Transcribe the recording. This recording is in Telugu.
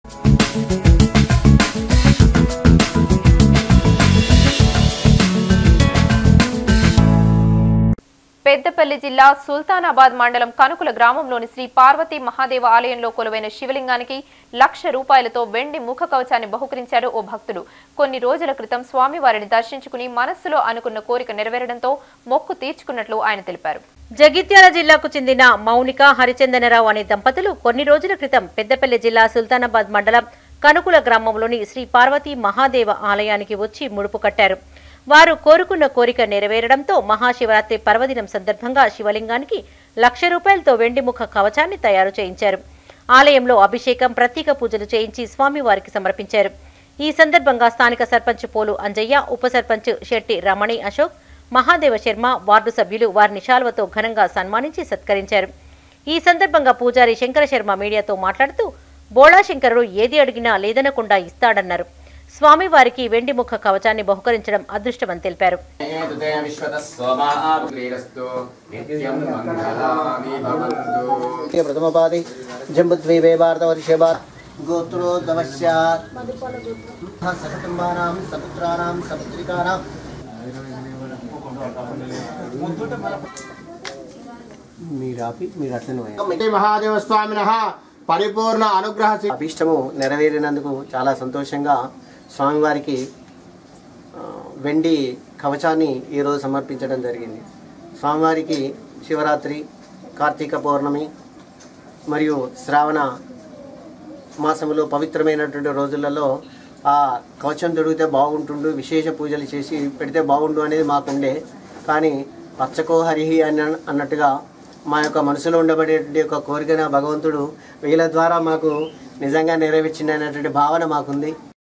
పెద్దపల్లి జిల్లా సుల్తానాబాద్ మండలం కనుకుల గ్రామంలోని శ్రీ పార్వతీ మహాదేవ ఆలయంలో కొలువైన శివలింగానికి లక్ష రూపాయలతో వెండి ముఖ కవచాన్ని బహుకరించాడు ఓ భక్తుడు కొన్ని రోజుల క్రితం స్వామివారిని దర్శించుకుని మనస్సులో అనుకున్న కోరిక నెరవేరడంతో మొక్కు తీర్చుకున్నట్లు ఆయన తెలిపారు జగిత్యాల జిల్లాకు చెందిన మౌనిక హరిచందనరావు అనే దంపతులు కొన్ని రోజుల క్రితం పెద్దపల్లి జిల్లా సుల్తానాబాద్ మండలం కనుకుల గ్రామంలోని శ్రీ పార్వతీ మహాదేవ ఆలయానికి వచ్చి ముడుపు కట్టారు వారు కోరుకున్న కోరిక నెరవేరడంతో మహాశివరాత్రి పర్వదినం సందర్భంగా శివలింగానికి లక్ష రూపాయలతో వెండి ముఖ కవచాన్ని తయారు చేయించారు ఆలయంలో అభిషేకం ప్రత్యేక పూజలు చేయించి స్వామివారికి సమర్పించారు ఈ సందర్భంగా స్థానిక సర్పంచ్ పోలు అంజయ్య ఉప సర్పంచ్ శెట్టి రమణి అశోక్ మహాదేవ శర్మ వార్డు సభ్యులు వారిని శాల్వతో ఘనంగా సన్మానించి సత్కరించారు ఈ సందర్భంగా పూజారి శంకర శర్మ మీడియాతో మాట్లాడుతూ బోళా శంకరుడు ఏది అడిగినా లేదనకుండా ఇస్తాడన్నారు స్వామివారికి వెండి ముఖ కవచాన్ని బహుకరించడం అదృష్టమని తెలిపారు ఏతుతే విశ్వతः సోమారుగ్రీరస్తు నిత్యం మంగళాని భవంతు ప్రథమపాది జంబుద్వీపే భారతవర్షభాత్ గోత్రోద్భవస్యాత్ సకుటుంబానాం సపుత్రానాం సపుత్రికానాం మీరాపి మీరు అట్లనే మహాదేవ స్వామిన పరిపూర్ణ అనుగ్రహ అభీష్టము నెరవేరినందుకు చాలా సంతోషంగా స్వామివారికి ఆ, వెండి కవచాన్ని ఈరోజు సమర్పించడం జరిగింది స్వామివారికి శివరాత్రి కార్తీక పౌర్ణమి మరియు శ్రావణ మాసములో పవిత్రమైనటువంటి రోజులలో ఆ కవచం దొరికితే బాగుంటుండు విశేష పూజలు చేసి పెడితే బాగుండు అనేది మాకుండే కానీ పచ్చకో హరిహి అని అన్నట్టుగా మా యొక్క మనసులో ఉండబడేటువంటి యొక్క కోరికన భగవంతుడు వీళ్ళ ద్వారా మాకు నిజంగా నెరవేర్చింది అనేటువంటి భావన మాకుంది